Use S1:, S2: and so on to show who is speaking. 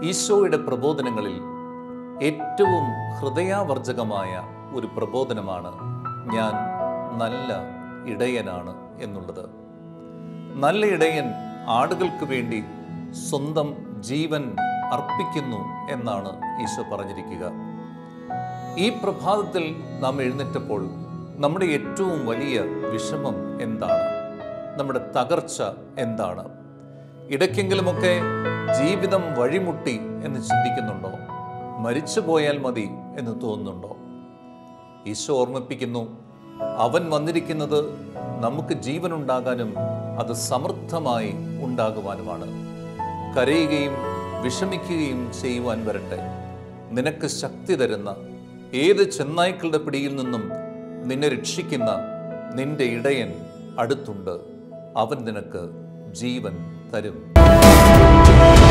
S1: ഈശോയുടെ പ്രബോധനങ്ങളിൽ ഏറ്റവും ഹൃദയാവർജകമായ ഒരു പ്രബോധനമാണ് ഞാൻ നല്ല ഇടയനാണ് എന്നുള്ളത് നല്ല ഇടയൻ ആടുകൾക്ക് വേണ്ടി സ്വന്തം ജീവൻ അർപ്പിക്കുന്നു എന്നാണ് ഈശോ പറഞ്ഞിരിക്കുക ഈ പ്രഭാതത്തിൽ നാം എഴുന്നേറ്റപ്പോൾ നമ്മുടെ ഏറ്റവും വലിയ വിഷമം എന്താണ് നമ്മുടെ തകർച്ച എന്താണ് ഇടയ്ക്കെങ്കിലുമൊക്കെ ജീവിതം വഴിമുട്ടി എന്ന് ചിന്തിക്കുന്നുണ്ടോ മരിച്ചു പോയാൽ മതി എന്ന് തോന്നുന്നുണ്ടോ ഈശോ ഓർമ്മിപ്പിക്കുന്നു അവൻ വന്നിരിക്കുന്നത് നമുക്ക് ജീവനുണ്ടാകാനും അത് സമൃദ്ധമായി ഉണ്ടാകുവാനുമാണ് കരയുകയും വിഷമിക്കുകയും ചെയ്യുവാൻ വരട്ടെ നിനക്ക് ശക്തി തരുന്ന ഏത് ചെന്നായ്ക്കളുടെ പിടിയിൽ നിന്നും നിന്നെ രക്ഷിക്കുന്ന നിന്റെ ഇടയൻ അടുത്തുണ്ട് അവൻ നിനക്ക് ജീവൻ തരും